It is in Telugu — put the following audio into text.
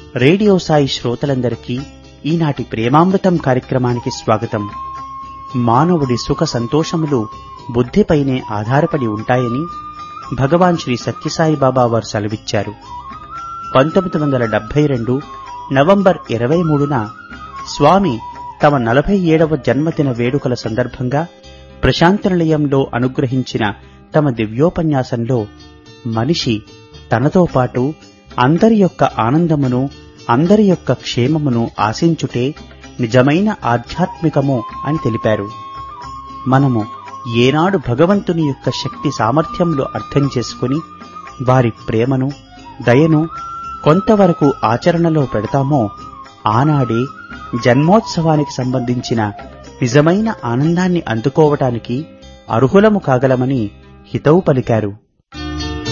రేడియో సాయి శ్రోతలందరికీ ఈనాటి ప్రేమామృతం కార్యక్రమానికి స్వాగతం మానవుడి సుఖ సంతోషములు బుద్ధిపైనే ఆధారపడి ఉంటాయని భగవాన్ శ్రీ సత్యసాయి బాబా వారు సెలవిచ్చారు పంతొమ్మిది వందల డెబ్బై రెండు నవంబర్ ఇరవై మూడున స్వామి తమ నలభై ఏడవ జన్మదిన వేడుకల సందర్భంగా ప్రశాంత నిలయంలో అనుగ్రహించిన తమ దివ్యోపన్యాసంలో మనిషి తనతో పాటు అందరి యొక్క ఆనందమును అందరి యొక్క క్షేమమును ఆశించుటే నిజమైన ఆధ్యాత్మికము అని తెలిపారు మనము ఏనాడు భగవంతుని యొక్క శక్తి సామర్థ్యములు అర్థం చేసుకుని వారి ప్రేమను దయను కొంతవరకు ఆచరణలో పెడతామో ఆనాడే జన్మోత్సవానికి సంబంధించిన నిజమైన ఆనందాన్ని అందుకోవటానికి అర్హులము కాగలమని హితవు పలికారు